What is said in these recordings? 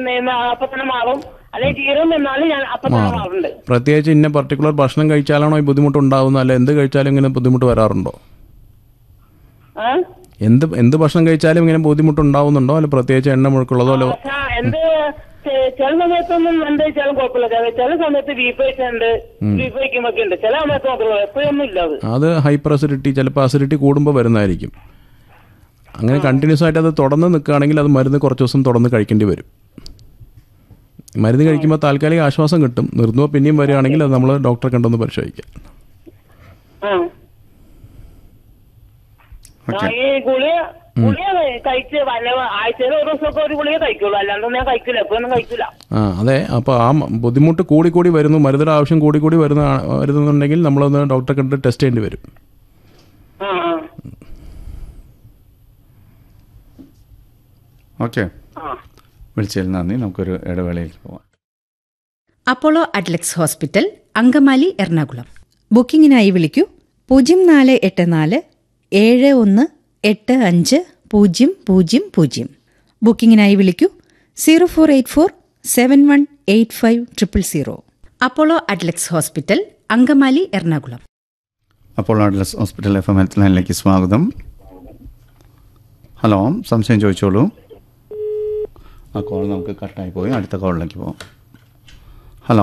നിന്ന് അപ്പൊ തന്നെ മാറും അല്ലെങ്കിൽ തീരും എന്നാലും ഞാൻ അപ്പൊ തന്നെ മാറുന്നുണ്ട് പ്രത്യേകിച്ച് ഇന്ന പർട്ടിക്കുലർ ഭക്ഷണം കഴിച്ചാലാണോ ഈ ബുദ്ധിമുട്ട് ഉണ്ടാവുന്നത് അല്ല എന്ത് കഴിച്ചാലും ഇങ്ങനെ ബുദ്ധിമുട്ട് വരാറുണ്ടോ ആ എന്ത് എന്ത് ഭക്ഷണം കഴിച്ചാലും ഇങ്ങനെ ബുദ്ധിമുട്ട് ഉണ്ടാവുന്നുണ്ടോ അല്ല പ്രത്യേകിച്ച് എണ്ണ മുഴുക്കുള്ളതോ അല്ല പക്ഷെ എന്ത് ചെ- ചില സമയത്തൊന്നും എന്ത് വെച്ചാലും കുഴപ്പമില്ല ചില- ചില സമയത്ത് ബീഫ് കഴിച്ചുണ്ട് ബീഫ് കഴിക്കുമ്പോ ഉണ്ട് ചില സമയത്ത് മാത്രമേ എപ്പോഴൊന്നും ഇല്ല അത് അത് ഹൈപ്പർ അസിഡിറ്റി ചിലപ്പോൾ അസിഡിറ്റി കൂടുമ്പോൾ വരുന്നതായിരിക്കും അങ്ങനെ കണ്ടിന്യൂസ് ആയിട്ട് അത് തുടർന്ന് നിൽക്കുകയാണെങ്കിൽ അത് മരുന്ന് കുറച്ച് ദിവസം തുടർന്ന് കഴിക്കേണ്ടി വരും മരുന്ന് കഴിക്കുമ്പോൾ താൽക്കാലിക ആശ്വാസം കിട്ടും നിർത്തുമ്പോൾ പിന്നെയും വരികയാണെങ്കിൽ അത് നമ്മൾ ഡോക്ടറെ കണ്ടൊന്ന് പരിശോധിക്കാം ആ. ആ, ഈ ഗുളിക ഗുളിക കഴിച്ച് വല്ല ആഴ്ചയിൽ ഒരു ദിവസമൊക്കെ ഒരു ഗുളിക കഴിക്കുള്ളൂ അല്ലാണ്ട് ഞാൻ കഴിക്കില്ല എപ്പോഴൊന്നും കഴിക്കില്ല ആ അതെ അപ്പോൾ ആ മ- ബുദ്ധിമുട്ട് കൂടി കൂടി വരുന്നു മരുന്നിൻ്റെ ആവശ്യം കൂടി കൂടി വരുന്ന വരുന്നുണ്ടെങ്കിൽ നമ്മളൊന്ന് ഡോക്ടറെ കണ്ടിട്ട് ടെസ്റ്റ് ചെയ്യേണ്ടി വരും ആ ആ ഓക്കെ ആ വിളിച്ചതിൽ നന്ദി നമുക്കൊരു ഇടവേളയിലേക്ക് പോവാം Apollo Adlux hospital Angamaly Ernakulam ബുക്കിംഗിനായി വിളിക്കൂ പൂജ്യം നാല് എട്ട് നാല് ഏഴ് ഒന്ന് എട്ട് അഞ്ച് പൂജ്യം പൂജ്യം പൂജ്യം ബുക്കിംഗിനായി വിളിക്കൂ zero four eight four seven one eight five triple zero Apollo Adlux hospital Angamaly Ernakulam Apollo Adlux hospital F M health ലൈനിലേക്ക് സ്വാഗതം ഹലോ സംശയം ചോദിച്ചോളൂ ആ കോൾ നമുക്ക് കട്ടായി പോയി അടുത്ത കോളിലേക്ക് പോകാം ഹലോ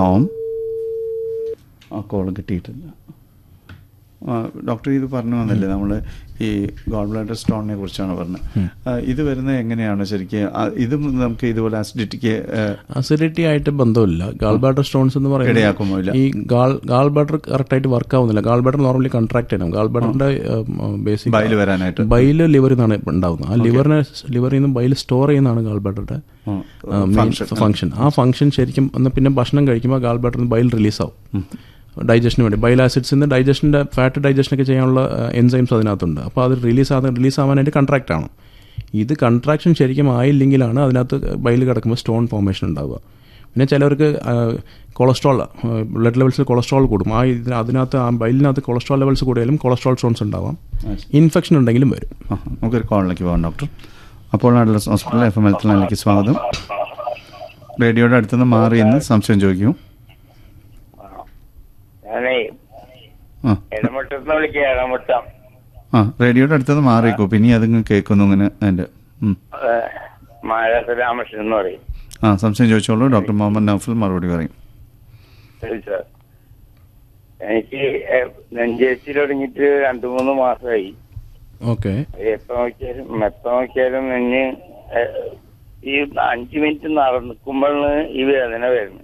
ആ കോൾ കിട്ടിയിട്ടില്ല ആ, ഡോക്ടർ ഇത് പറഞ്ഞു വന്നില്ലേ നമ്മൾ ഈ ഗോഡ് ബ്ലാഡർ സ്റ്റോണിനെ കുറിച്ചാണ് പറഞ്ഞത് ആ, ഇത് വരുന്നത് എങ്ങനെയാണ് ശരിക്കും ആ, ഇതും നമുക്ക് ഇതുപോലെ ആസിഡിറ്റിക്ക് അസിഡിറ്റി ആയിട്ട് ബന്ധമില്ല ഗാൾ ബാഡർ സ്റ്റോൺസ് എന്ന് ഇടയാക്കുമോ ഇല്ല? പറയുന്നത് ഈ ഗാൾ ഗാൾ ബാഡർ കറക്റ്റായിട്ട് വർക്ക് ആവുന്നില്ല ഗാൾ ബാഡർ നോർമലി കൺട്രാക്ട് ചെയ്യണം ഗാൾ ബാഡറിന്റെ ബേസിക് ബയല് വരാനായിട്ട് ബൈല് ലിവറിൽ നിന്നാണ് ഉണ്ടാവുന്നത് ആ ലിവറിനെ ലിവറിൽ നിന്ന് ബൈൽ സ്റ്റോർ ചെയ്യുന്നതാണ് ഗാൾ ബാഡറുടെ മെയിൻ ഫംഗ്ഷൻ ആ ഫംഗ്ഷൻ ശരിക്കും ഒന്ന് പിന്നെ ഭക്ഷണം കഴിക്കുമ്പോൾ ഗാൾ ബാഡറിൽ നിന്ന് ബൈൽ റിലീസ് ആവും ഡൈജഷന് വേണ്ടി ബൈൽ ആസിഡ്സ് നിന്ന് ഡൈജഷൻ്റെ ഫാറ്റ് ഡൈജഷനൊക്കെ ചെയ്യാനുള്ള എൻസൈംസ് അതിനകത്തുണ്ട് അപ്പോൾ അത് റിലീസ് ആകാൻ റിലീസ് ആവാനായിട്ട് കൺട്രാക്റ്റ് ആണ് ഇത് കൺട്രാക്ഷൻ ശരിക്കും ആയില്ലെങ്കിലാണ് അതിനകത്ത് ബൈൽ കിടക്കുമ്പോൾ സ്റ്റോൺ ഫോർമേഷൻ ഉണ്ടാവുക പിന്നെ ചിലവർക്ക് കൊളസ്ട്രോൾ ബ്ലഡ് ലെവൽസിൽ കൊളസ്ട്രോൾ കൂടും ആ ഇതിന് അതിനകത്ത് ആ ബൈലിനകത്ത് കൊളസ്ട്രോൾ ലെവൽസ് കൂടിയാലും കൊളസ്ട്രോൾ സ്റ്റോൺസ് ഉണ്ടാവാം ഇൻഫെക്ഷൻ ഉണ്ടെങ്കിലും വരും ആ, നമുക്കൊരു കോളിലേക്ക് പോകാം doctor Apollo Adlux hospital F M health ലൈനിലേക്ക് സ്വാഗതം റേഡിയോയുടെ അടുത്തുനിന്ന് മാറി എന്ന് സംശയം ചോദിക്കൂ ഞാനേ ആ ഇടമുട്ടത്ത് വിളിക്കുക ഇടമുട്ടം ആ റേഡിയോയുടെ അടുത്തുനിന്ന് മാറിക്കോ പിന്നെ അതിങ്ങ് കേൾക്കുന്നു ഇങ്ങനെ അതിൻ്റെ ഉം. മഴ രാമകൃഷ്ണൻ എന്ന് പറയും ആ സംശയം ചോദിച്ചോളൂ ഡോക്ടർ മുഹമ്മദ് നൗഫൽ മറുപടി പറയും ശരി സാർ എനിക്ക് നെഞ്ചേച്ചിൽ തുടങ്ങിയിട്ട് രണ്ടു മൂന്ന് മാസമായി ഓക്കെ എപ്പോ നോക്കിയാലും എപ്പോ നോക്കിയാലും നെഞ്ഞ് ഏഹ്, ഈ അഞ്ചു മിനിറ്റ് നടക്കുമ്പോഴാണ് ഈ വേദന വരുന്നത്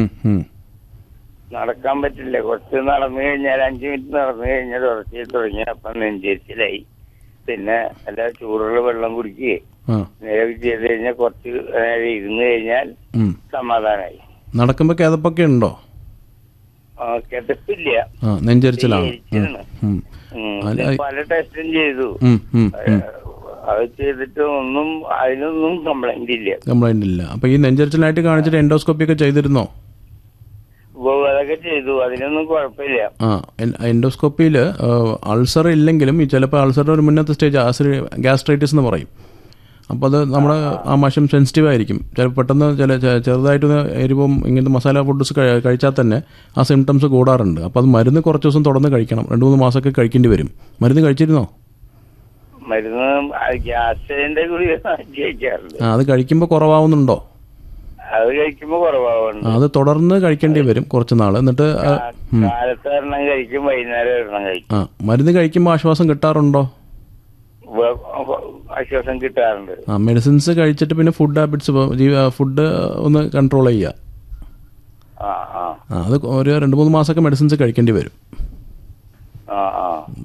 നടക്കാൻ പറ്റില്ല കുറച്ച് നടന്നു കഴിഞ്ഞാൽ അഞ്ചു മിനിറ്റ് നടന്നു കഴിഞ്ഞാൽ തുടച്ചു തുടങ്ങി അപ്പം നെഞ്ചേച്ചിലായി പിന്നെ എല്ലാ ചൂടുള്ള വെള്ളം കുടിക്കുകയും ആ നേരെ ചെയ്ത് കഴിഞ്ഞാൽ കുറച്ച് നേരം ഇരുന്ന് കഴിഞ്ഞാൽ ഉം. സമാധാനമായി നടക്കുമ്പോൾ കിതപ്പൊക്കെ ഉണ്ടോ ആ, കിതപ്പില്ല ആ നെഞ്ചരിച്ചിലാണ് ഉം, എരിച്ചിലാണ്. ഉം. ഉം. അല്ല, ഞാൻ പല ടെസ്റ്റും ചെയ്തു ഉം, ഉം, ഏ, ഉം. അത് ചെയ്തിട്ട് ഒന്നും അതിനൊന്നും കംപ്ലൈന്റ് ഇല്ല കംപ്ലൈന്റ് ഇല്ല അപ്പൊ ഈ നെഞ്ചരിച്ചിലായിട്ട് കാണിച്ചിട്ട് എൻഡോസ്കോപ്പി ഒക്കെ ചെയ്തിരുന്നോ ഉവ്വ് അതൊക്കെ ചെയ്തു അതിനൊന്നും കുഴപ്പമില്ല ആ എൻഡോസ്കോപ്പിയിൽ അൾസർ ഇല്ലെങ്കിലും ഈ ചിലപ്പോൾ അൾസറിന്റെ ഒരു മുന്നത്തെ സ്റ്റേജ് ആസിഡ് ഗ്യാസ്ട്രൈറ്റിസ് എന്ന് പറയും അപ്പോൾ അത് നമ്മുടെ ആ മഷം സെൻസിറ്റീവ് ആയിരിക്കും ചിലപ്പോൾ പെട്ടെന്ന് ചില ചെ- ചെറുതായിട്ടൊന്ന് എരിവും ഇങ്ങനത്തെ മസാല ഫുഡ്സ് കഴിച്ചാൽ തന്നെ ആ സിംറ്റംസ് കൂടാറുണ്ട് അപ്പോൾ അത് മരുന്ന് കുറച്ച് ദിവസം തുടർന്ന് കഴിക്കണം രണ്ട് മൂന്ന് മാസമൊക്കെ കഴിക്കേണ്ടി വരും മരുന്ന് കഴിച്ചിരുന്നോ മരുന്ന് ഗ്യാസിന്റെ കൂടി കഴിക്കാറുണ്ട് ആ അത് കഴിക്കുമ്പോൾ കുറവാവുന്നുണ്ടോ അത് കഴിക്കുമ്പോ ആ, കുറവാവുന്നുണ്ട് അത് തുടർന്ന് കഴിക്കേണ്ടി വരും കുറച്ച് നാൾ എന്നിട്ട് ആ, ഉം. കാലത്ത് ഒരെണ്ണം കഴിക്കും വൈകുന്നേരം ഒരെണ്ണം കഴിക്കും ആ മരുന്ന് കഴിക്കുമ്പോൾ ആശ്വാസം കിട്ടാറുണ്ടോ വ- ആശ്വാസം കിട്ടാറുണ്ട് ആ മെഡിസിൻസ് കഴിച്ചിട്ട് പിന്നെ ഫുഡ് ഹാബിറ്റ്സ് ഫുഡ് ഒന്ന് കൺട്രോൾ ചെയ്യുക ആ ആ ആ അത് ഒരു രണ്ട് മൂന്ന് മാസമൊക്കെ മെഡിസിൻസ് കഴിക്കേണ്ടി വരും ആ ആ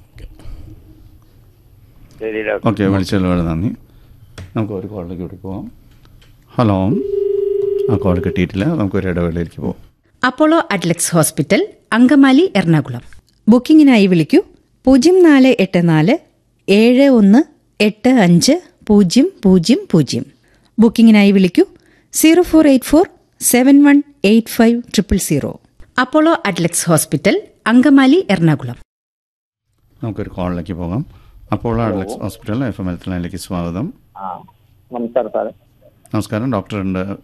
ശരി ഡോക്ടർ ഓക്കെ വിളിച്ചതിൽ വളരെ നന്ദി നമുക്ക് ഒരു കോളിലേക്ക് കൂടി പോവാം ഹലോ ആ കോൾ കിട്ടിയിട്ടില്ല നമുക്ക് ഒരു ഇടവേളയിലേക്ക് പോവാം Apollo Adlux hospital Angamaly Ernakulam ബുക്കിംഗിനായി വിളിക്കൂ പൂജ്യം നാല് എട്ട് നാല് ഏഴ് ഒന്ന് എട്ട് അഞ്ച് പൂജ്യം പൂജ്യം പൂജ്യം ബുക്കിംഗിനായി വിളിക്കൂ zero four eight four seven one eight five triple zero Apollo Adlux hospital Angamaly Ernakulam നമുക്കൊരു കോളിലേക്ക് പോകാം Apollo Adlux hospital F M health ലൈനിലേക്ക് സ്വാഗതം ആ നമസ്കാരം സാറേ നമസ്കാരം ഡോക്ടർ ഉണ്ട്